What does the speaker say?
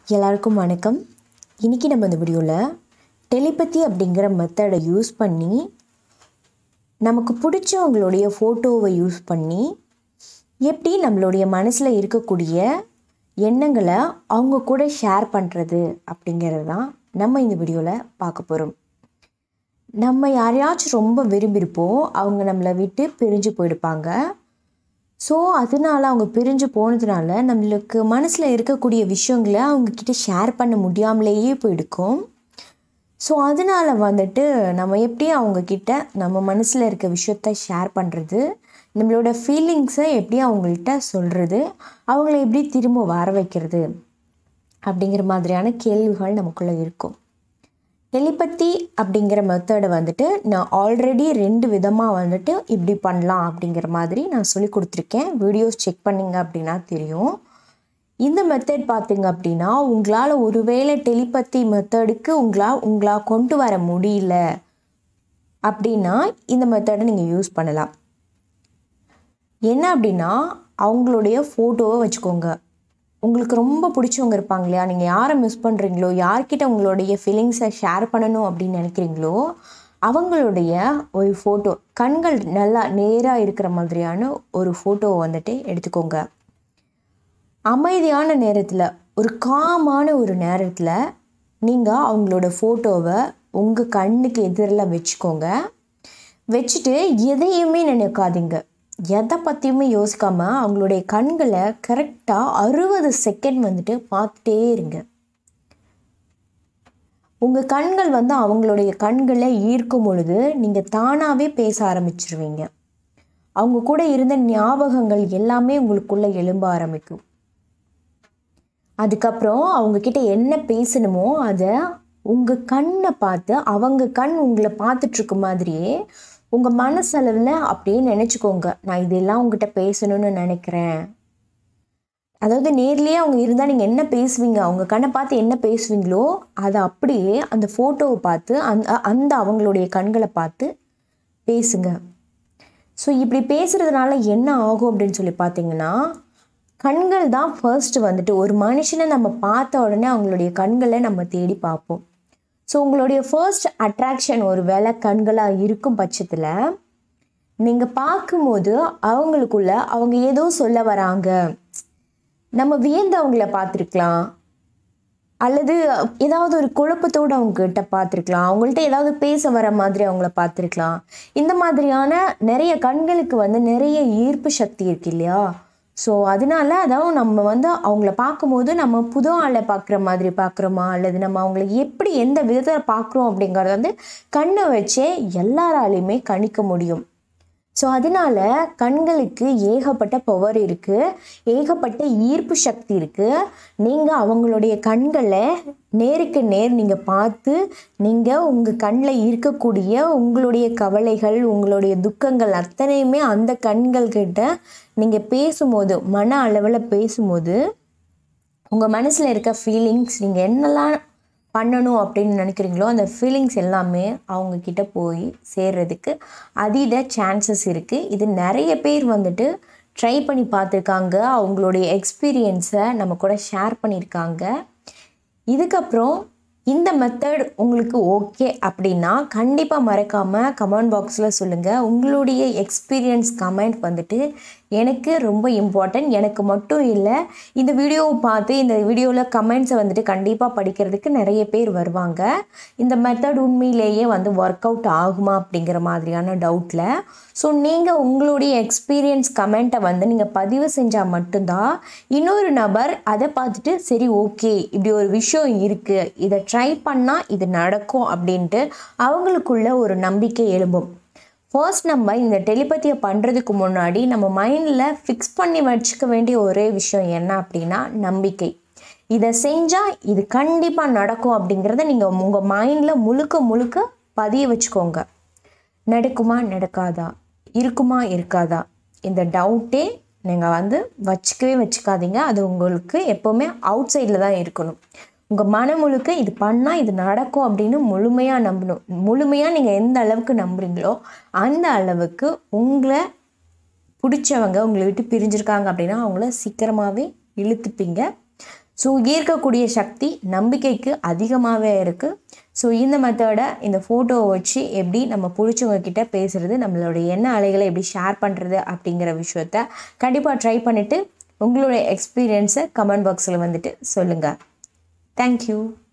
எல்லாருக்கும் வணக்கம் இன்றைக்கி நம்ம இந்த வீடியோவில் டெலிபதி அப்படிங்கிற மெத்தடை யூஸ் பண்ணி நமக்கு பிடிச்சவங்களுடைய ஃபோட்டோவை யூஸ் பண்ணி எப்படி நம்மளுடைய மனசில் இருக்கக்கூடிய எண்ணங்களை அவங்க கூட ஷேர் பண்ணுறது அப்படிங்கிறது தான் நம்ம இந்த வீடியோவில் பார்க்க போகிறோம் நம்ம யாரையாச்சும் ரொம்ப விரும்பியிருப்போம் அவங்க நம்மளை விட்டு பிரிஞ்சு போயிருப்பாங்க ஸோ அதனால அவங்க பிரிஞ்சு போனதுனால நம்மளுக்கு மனசில் இருக்கக்கூடிய விஷயங்களை அவங்கக்கிட்ட ஷேர் பண்ண முடியாமலேயே போயிடுக்கும் ஸோ அதனால வந்துட்டு நம்ம எப்படி அவங்கக்கிட்ட நம்ம மனசில் இருக்க விஷயத்த ஷேர் பண்ணுறது நம்மளோட ஃபீலிங்ஸை எப்படி அவங்கள்ட்ட சொல்கிறது அவங்கள எப்படி திரும்ப வர வைக்கிறது அப்படிங்கிற மாதிரியான கேள்விகள் நமக்குள்ளே இருக்கும் டெலிபதி அப்படிங்கிற மெத்தடை வந்துட்டு நான் ஆல்ரெடி ரெண்டு விதமாக வந்துட்டு இப்படி பண்ணலாம் அப்படிங்கிற மாதிரி நான் சொல்லி கொடுத்துருக்கேன் வீடியோஸ் செக் பண்ணிங்க அப்படின்னா தெரியும் இந்த மெத்தட் பார்த்தீங்க அப்படின்னா உங்களால் ஒருவேளை டெலிபதி மெத்தடுக்கு உங்களால் உங்களால் கொண்டு வர முடியல அப்படின்னா இந்த மெத்தடை நீங்கள் யூஸ் பண்ணலாம் என்ன அப்படின்னா அவங்களுடைய ஃபோட்டோவை வச்சுக்கோங்க உங்களுக்கு ரொம்ப பிடிச்சவங்க இருப்பாங்க இல்லையா நீங்கள் யாரை மிஸ் பண்ணுறீங்களோ யார்கிட்ட உங்களுடைய ஃபீலிங்ஸை ஷேர் பண்ணணும் அப்படின்னு நினைக்கிறீங்களோ அவங்களுடைய ஒரு ஃபோட்டோ கண்கள் நல்லா நேராக இருக்கிற மாதிரியான ஒரு ஃபோட்டோவை வந்துட்டு எடுத்துக்கோங்க அமைதியான நேரத்தில் ஒரு காமான ஒரு நேரத்தில் நீங்கள் அவங்களோட ஃபோட்டோவை உங்கள் கண்ணுக்கு எதிரில் வச்சுக்கோங்க வச்சுட்டு எதையுமே நினைக்காதீங்க எதை பற்றியுமே யோசிக்காமல் அவங்களுடைய கண்களை கரெக்டாக அறுபது செகண்ட் வந்துட்டு பார்த்துட்டே இருங்க உங்கள் கண்கள் வந்து அவங்களுடைய கண்களை ஈர்க்கும் பொழுது நீங்கள் தானாகவே பேச ஆரம்பிச்சிருவீங்க அவங்க கூட இருந்த ஞாபகங்கள் எல்லாமே உங்களுக்குள்ளே எழும்ப ஆரம்பிக்கும் அதுக்கப்புறம் அவங்கக்கிட்ட என்ன பேசணுமோ அதை உங்கள் கண்ணை பார்த்து அவங்க கண் உங்களை பார்த்துட்ருக்க மாதிரியே உங்கள் மனசளவில் அப்படியே நினச்சிக்கோங்க நான் இதெல்லாம் உங்ககிட்ட பேசணும்னு நினைக்கிறேன் அதாவது நேர்லேயே அவங்க இருந்தால் நீங்கள் என்ன பேசுவீங்க அவங்க கண்ணை பார்த்து என்ன பேசுவீங்களோ அதை அப்படியே அந்த ஃபோட்டோவை பார்த்து அந்த அந்த அவங்களுடைய கண்களை பார்த்து பேசுங்க ஸோ இப்படி பேசுகிறதுனால என்ன ஆகும் அப்படின்னு சொல்லி பார்த்தீங்கன்னா கண்கள் தான் ஃபர்ஸ்ட் வந்துட்டு ஒரு மனுஷனை நம்ம பார்த்த உடனே அவங்களுடைய கண்களை நம்ம தேடி பார்ப்போம் ஸோ உங்களுடைய ஃபர்ஸ்ட் அட்ராக்ஷன் ஒரு வேலை கண்களாக இருக்கும் பட்சத்தில் நீங்கள் பார்க்கும்போது அவங்களுக்குள்ள அவங்க ஏதோ சொல்ல வராங்க நம்ம வியந்து அவங்கள பார்த்துருக்கலாம் அல்லது ஏதாவது ஒரு குழப்பத்தோடு அவங்கக்கிட்ட பார்த்துருக்கலாம் அவங்கள்ட்ட ஏதாவது பேச வர மாதிரி அவங்கள பார்த்துருக்கலாம் இந்த மாதிரியான நிறைய கண்களுக்கு வந்து நிறைய ஈர்ப்பு சக்தி இருக்கு இல்லையா ஸோ அதனால அதாவது நம்ம வந்து அவங்கள பார்க்கும்போது நம்ம புது ஆளை பார்க்குற மாதிரி பார்க்குறோமா அல்லது நம்ம அவங்கள எப்படி எந்த விதத்தில் பார்க்குறோம் அப்படிங்கிறத வந்து கண்ணை வச்சே எல்லாராலையுமே கணிக்க முடியும் ஸோ அதனால கண்களுக்கு ஏகப்பட்ட பவர் இருக்குது ஏகப்பட்ட ஈர்ப்பு சக்தி இருக்குது நீங்கள் அவங்களுடைய கண்களை நேருக்கு நேர் நீங்கள் பார்த்து நீங்கள் உங்கள் கண்ணில் இருக்கக்கூடிய உங்களுடைய கவலைகள் உங்களுடைய துக்கங்கள் அத்தனையுமே அந்த கண்கள்கிட்ட நீங்கள் பேசும்போது மன அளவில் பேசும்போது உங்கள் மனசில் இருக்க ஃபீலிங்ஸ் நீங்கள் என்னெல்லாம் பண்ணணும் அப்படின்னு நினைக்கிறீங்களோ அந்த ஃபீலிங்ஸ் எல்லாமே அவங்கக்கிட்ட போய் சேர்றதுக்கு அதீத சான்சஸ் இருக்குது இது நிறைய பேர் வந்துட்டு ட்ரை பண்ணி பார்த்துருக்காங்க அவங்களுடைய எக்ஸ்பீரியன்ஸை நம்ம கூட ஷேர் பண்ணியிருக்காங்க இதுக்கப்புறம் இந்த மெத்தட் உங்களுக்கு ஓகே அப்படின்னா கண்டிப்பாக மறக்காமல் கமெண்ட் பாக்ஸில் சொல்லுங்கள் உங்களுடைய எக்ஸ்பீரியன்ஸ் கமெண்ட் வந்துட்டு எனக்கு ரொம்ப இம்பார்ட்டன்ட் எனக்கு மட்டும் இல்லை இந்த வீடியோவை பார்த்து இந்த வீடியோவில் கமெண்ட்ஸை வந்துட்டு கண்டிப்பாக படிக்கிறதுக்கு நிறைய பேர் வருவாங்க இந்த மெத்தட் உண்மையிலேயே வந்து ஒர்க் அவுட் ஆகுமா அப்படிங்கிற மாதிரியான டவுட்டில் ஸோ நீங்கள் உங்களுடைய எக்ஸ்பீரியன்ஸ் கமெண்ட்டை வந்து நீங்கள் பதிவு செஞ்சால் மட்டும்தான் இன்னொரு நபர் அதை பார்த்துட்டு சரி ஓகே இப்படி ஒரு விஷயம் இருக்குது இதை ட்ரை பண்ணால் இது நடக்கும் அப்படின்ட்டு அவங்களுக்குள்ள ஒரு நம்பிக்கை எழும்பும் ஃபர்ஸ்ட் நம்ம இந்த டெலிபதியை பண்ணுறதுக்கு முன்னாடி நம்ம மைண்டில் ஃபிக்ஸ் பண்ணி வச்சுக்க வேண்டிய ஒரே விஷயம் என்ன அப்படின்னா நம்பிக்கை இதை செஞ்சால் இது கண்டிப்பாக நடக்கும் அப்படிங்கிறத நீங்கள் உங்கள் மைண்டில் முழுக்க முழுக்க பதிய வச்சுக்கோங்க நடக்குமா நடக்காதா இருக்குமா இருக்காதா இந்த டவுட்டே நீங்கள் வந்து வச்சுக்கவே வச்சுக்காதீங்க அது உங்களுக்கு எப்போவுமே அவுட் சைடில் தான் இருக்கணும் உங்கள் மனம் முழுக்க இது பண்ணால் இது நடக்கும் அப்படின்னு முழுமையாக நம்பணும் முழுமையாக நீங்கள் எந்த அளவுக்கு நம்புறீங்களோ அந்த அளவுக்கு உங்களை பிடிச்சவங்க உங்களை விட்டு பிரிஞ்சிருக்காங்க அப்படின்னா அவங்கள சீக்கிரமாகவே இழுத்துப்பீங்க ஸோ ஈர்க்கக்கூடிய சக்தி நம்பிக்கைக்கு அதிகமாகவே இருக்குது ஸோ இந்த மெத்தடை இந்த ஃபோட்டோவை வச்சு எப்படி நம்ம பிடிச்சவங்க கிட்ட பேசுகிறது நம்மளோட எண்ண அலைகளை எப்படி ஷேர் பண்ணுறது அப்படிங்கிற விஷயத்த கண்டிப்பாக ட்ரை பண்ணிவிட்டு உங்களுடைய எக்ஸ்பீரியன்ஸை கமெண்ட் பாக்ஸில் வந்துட்டு சொல்லுங்கள் தேங்க்யூ